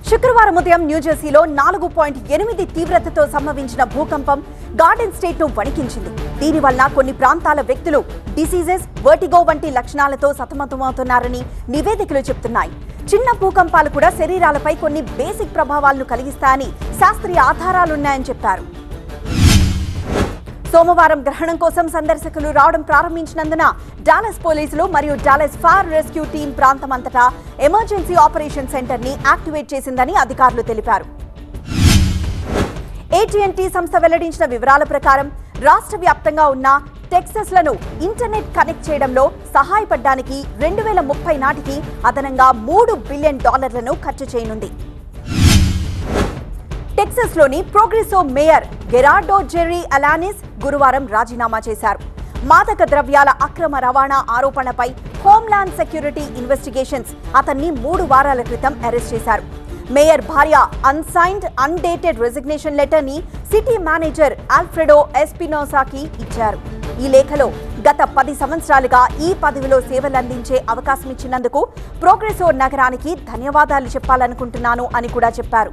శుక్రవారం ఉదయం న్యూజెర్సీలో నాలుగు పాయింట్ ఎనిమిది తీవ్రతతో సంభవించిన భూకంపం గార్డెన్ స్టేట్ ను వణికించింది దీనివల్ల కొన్ని ప్రాంతాల వ్యక్తులు డిసీజెస్ వర్టిగో వంటి లక్షణాలతో సతమతమవుతున్నారని నివేదికలు చెబుతున్నాయి చిన్న భూకంపాలు కూడా శరీరాలపై కొన్ని బేసిక్ ప్రభావాలను కలిగిస్తాయని శాస్త్రీయ ఆధారాలున్నాయని చెప్పారు సోమవారం గ్రహణం కోసం సందర్శకులు రావడం ప్రారంభించినందున డాలస్ పోలీసులు మరియు డాలస్ ఫైర్ రెస్క్యూ టీం ప్రాంతం అంతటా ఎమర్జెన్సీ ఆపరేషన్ సెంటర్ ని యాక్టివేట్ చేసిందని అధికారులు తెలిపారు ఏటీఎన్టీ సంస్థ వెల్లడించిన వివరాల ప్రకారం రాష్ట్ర వ్యాప్తంగా ఉన్న టెక్సస్లను ఇంటర్నెట్ కనెక్ట్ చేయడంలో సహాయపడడానికి రెండు వేల ముప్పై నాటికి అదనంగా మూడు బిలియన్ డాలర్లను ఖర్చు చేయనుంది టెక్సస్ లోని ప్రోగ్రెసో మేయర్ గెరార్డో జెర్రీ అలానిస్ గురువారం రాజీనామా చేశారు మాదక ద్రవ్యాల అక్రమ రవాణా ఆరోపణపై హోమ్లాండ్ సెక్యూరిటీ ఇన్వెస్టిగేషన్స్ అతన్ని మూడు వారాల క్రితం అరెస్ట్ చేశారు మేయర్ భార్య అన్సైన్డ్ అన్డేటెడ్ రెసిగ్నేషన్ లెటర్ ని సిటీ మేనేజర్ ఆల్ఫ్రెడో ఎస్పినోసాకి ఇచ్చారు ఈ లేఖలో గత పది సంవత్సరాలుగా ఈ పదవిలో సేవలందించే అవకాశం ఇచ్చినందుకు ప్రోగ్రెసో నగరానికి ధన్యవాదాలు చెప్పాలనుకుంటున్నాను అని కూడా చెప్పారు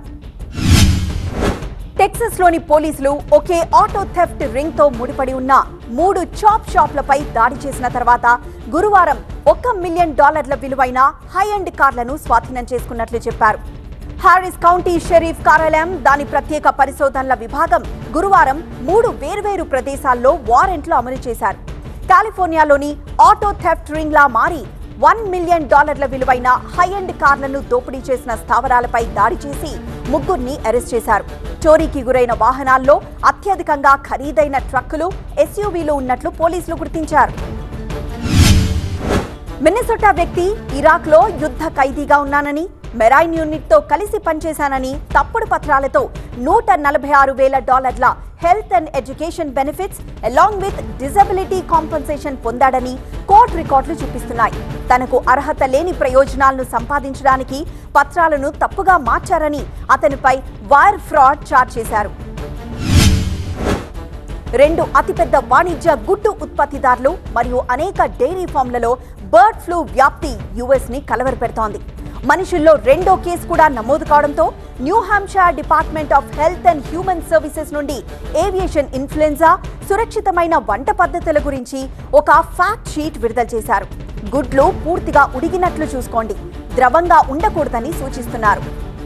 టెక్సస్ లోని పోలీసులు ఒకే ఆటో థెఫ్ట్ రింగ్ తో ముడిపడి ఉన్న మూడు చాప్ షాప్లపై దాడి చేసిన తర్వాత గురువారం ఒక్క మిలియన్ డాలర్ల విలువైన హై ఎండ్ కార్లను స్వాధీనం చేసుకున్నట్లు చెప్పారు హారిస్ కౌంటీ షెరీఫ్ కార్యాలయం దాని ప్రత్యేక పరిశోధనల విభాగం గురువారం మూడు వేర్వేరు ప్రదేశాల్లో వారెంట్లు అమలు చేశారు కాలిఫోర్నియాలోని ఆటో థెఫ్ట్ రింగ్ లా మారి వన్ మిలియన్ డాలర్ల విలువైన హై ఎండ్ కార్లను దోపిడీ చేసిన స్థావరాలపై దాడి చేసి ముగ్గురిని అరెస్ట్ చేశారు చోరీకి గురైన వాహనాల్లో అత్యధికంగా ఖరీదైన ట్రక్కులు ఎస్యూవీలు ఉన్నట్లు పోలీసులు గుర్తించారు మిన్నెసోటా వ్యక్తి ఇరాక్ లో యుద్ధ ఖైదీగా ఉన్నానని మెరైన్ యూనిట్ తో కలిసి పనిచేశానని తప్పుడు పత్రాలతో నూట నలభై ఆరు వేల డాలర్ల health and education benefits along with disability compensation పొందాడని కోర్టు రికార్డులు చూపిస్తున్నాయి తనకు అర్హత లేని ప్రయోజనాలను సంపాదించడానికి పత్రాలను తప్పుగా మార్చారని అతనిపై వైర్ ఫ్రాడ్ చార్జ్ చేశారు రెండు అతిపెద్ద వాణిజ్య గుడ్డు ఉత్పత్తిదారులు మరియు అనేక డైరీ ఫామ్లలో బర్డ్ ఫ్లూ వ్యాప్తి యుఎస్ ని కలవరపెడుతోంది మనుషుల్లో రెండో కేసు కూడా నమోదు కావడంతో New Hampshire department of health and human services నుండి ఏవియేషన్ ఇన్ఫ్లుయెన్జా సురక్షితమైన వంట పద్ధతుల గురించి ఒక ఫ్యాక్ట్ షీట్ విడుదల చేశారు గుడ్లు పూర్తిగా ఉడిగినట్లు చూసుకోండి ద్రవంగా ఉండకూడదని సూచిస్తున్నారు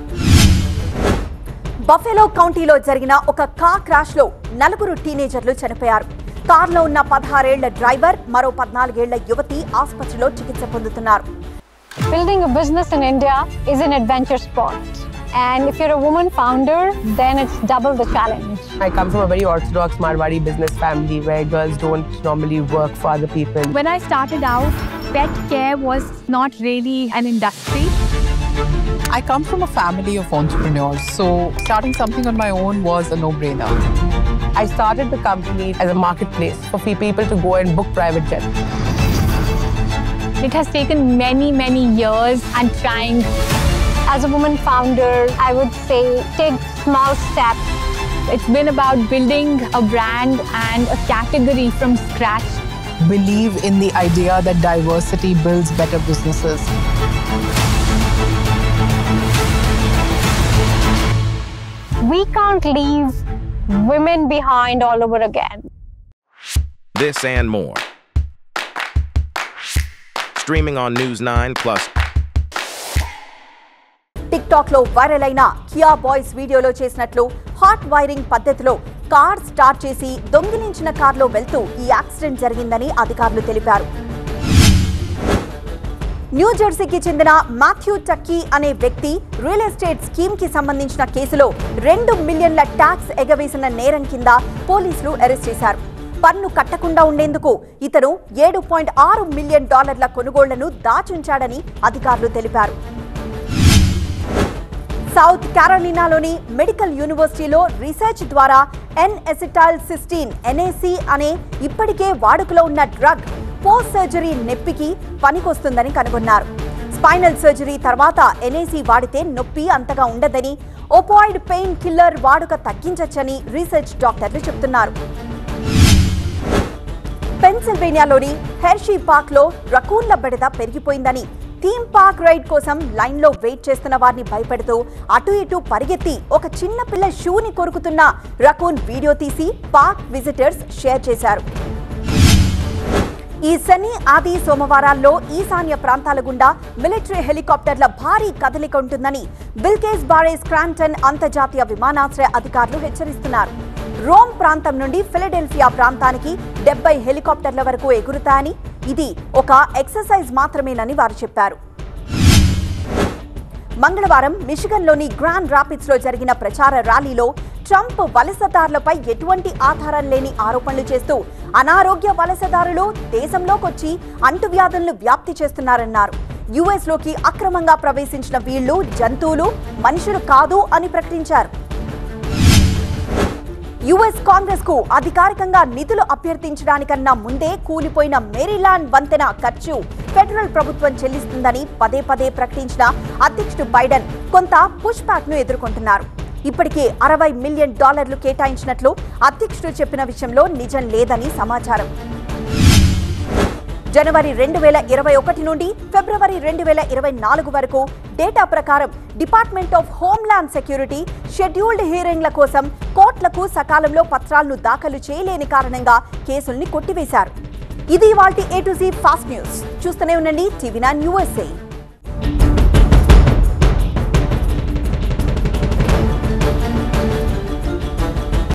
బఫెలో కౌంటీలో జరిగిన ఒక కార్ క్రాష్ లో నలుగురు టీనేజర్లు చనిపోయారు కార్లో ఉన్న పదహారేళ్ల డ్రైవర్ మరో పద్నాలుగేళ్ల యువతి ఆసుపత్రిలో చికిత్స పొందుతున్నారు Building a business in India is an adventure sport. And if you're a woman founder, then it's double the challenge. I come from a very orthodox Marwari business family where girls don't normally work for other people. When I started out, pet care was not really an industry. I come from a family of entrepreneurs, so starting something on my own was a no brainer. I started the company as a marketplace for fe- people to go and book private jets. It has taken many, many years and trying. As a woman founder, I would say take small steps. It's been about building a brand and a category from scratch. Believe in the idea that diversity builds better businesses. We can't leave women behind all over again. This and more. Streaming on News 9 Plus. TikTok లో viral అయిన Kia boys వీడియోలో చేసినట్లు hot wiring పద్ధతిలో car start చేసి దొంగిలించిన కార్లో వెళ్తూ ఈ యాక్సిడెంట్ జరిగిందని అధికారులు తెలిపారు న్యూ జెర్సీకి చెందిన మాథ్యూ టక్కీ అనే వ్యక్తి రియల్ ఎస్టేట్ స్కీమ్ కి సంబంధించిన కేసులో రెండు మిలియన్ల ట్యాక్స్ ఎగవేసిన నేరం కింద పోలీసులు అరెస్ట్ చేశారు పన్ను కట్టకుండా ఉండేందుకు ఇతను ఏడు పాయింట్ ఆరు మిలియన్ డాలర్ల కొనుగోళ్లను దాచుంచాడని అధికారులు తెలిపారు సౌత్ క్యారోలినాలోని మెడికల్ యూనివర్సిటీలో రీసెర్చ్ ద్వారా ఎన్ ఎసిటాల్ సిస్టీన్ ఎన్ఏసి అనే ఇప్పటికే వాడుకలో ఉన్న డ్రగ్ పోస్ట్ సర్జరీ నొప్పికి పనికొస్తుందని కనుగొన్నారు స్పైనల్ సర్జరీ తర్వాత ఎన్ఏసి వాడితే నొప్పి అంతగా ఉండదని ఓపాయిడ్ పెయిన్ కిల్లర్ వాడుక తగ్గించచ్చని రీసెర్చ్ డాక్టర్లు చెబుతున్నారు పెన్సిల్వేనియాలోని హెర్షీ పార్క్ లో రకూన్ల బెడద పెరిగిపోయిందని థీమ్ పార్క్ రైడ్ కోసం లైన్ లో వెయిట్ చేస్తున్న వారిని భయపెడుతూ అటు ఇటు పరిగెత్తి ఒక చిన్న పిల్ల షూని కొరుకుతున్న రకూన్ వీడియో తీసి పార్క్ విజిటర్స్ షేర్ చేశారు ఈ శని ఆది సోమవారాల్లో ఈశాన్య ప్రాంతాల గుండా మిలిటరీ హెలికాప్టర్ల భారీ కదలిక ఉంటుందని బిల్కేస్ బారేస్ క్రాంటన్ అంతర్జాతీయ విమానాశ్రయ అధికారులు హెచ్చరిస్తున్నారు రోమ్ ప్రాంతం నుండి ఫిలడెల్ఫియా ప్రాంతానికి డెబ్బై హెలికాప్టర్ల వరకు ఎగురుతాయని ఇది ఒక ఎక్సర్సైజ్ మాత్రమేనని వారు చెప్పారు మంగళవారం మిషిగన్లోని గ్రాండ్ రాపిడ్స్ లో జరిగిన ప్రచార ర్యాలీలో ట్రంప్ వలసదారులపై ఎటువంటి ఆధారం లేని ఆరోపణలు చేస్తూ అనారోగ్య వలసదారులు దేశంలోకొచ్చి అంటువ్యాధులను వ్యాప్తి చేస్తున్నారన్నారు యుఎస్ లోకి అక్రమంగా ప్రవేశించిన వీళ్లు జంతువులు మనుషులు కాదు అని ప్రకటించారు యుఎస్ కాంగ్రెస్ కు అధికారికంగా నిధులు అభ్యర్థించడానికన్నా ముందే కూలిపోయిన మేరీలాండ్ వంతెన ఖర్చు ఫెడరల్ ప్రభుత్వం చెల్లిస్తుందని పదే పదే ప్రకటించిన అధ్యక్షుడు బైడెన్ కొంత పుష్ బ్యాక్ ను ఎదుర్కొంటున్నారు ఇప్పటికే అరవై మిలియన్ డాలర్లు కేటాయించినట్లు అధ్యక్షుడు చెప్పిన విషయంలో నిజం లేదని సమాచారం జనవరి రెండు వేల ఇరవై ఒకటి నుండి ఫిబ్రవరి రెండు వేల ఇరవై నాలుగు వరకు డేటా ప్రకారం department of homeland security scheduled హీరింగ్ల కోసం కోర్టులకు సకాలంలో పత్రాలను దాఖలు చేయలేని కారణంగా కేసుల్ని కొట్టివేశారు ఇది వాటి A to Z fast news చూస్తూనే ఉండండి టీవీ నైన్ యూఎస్ఏ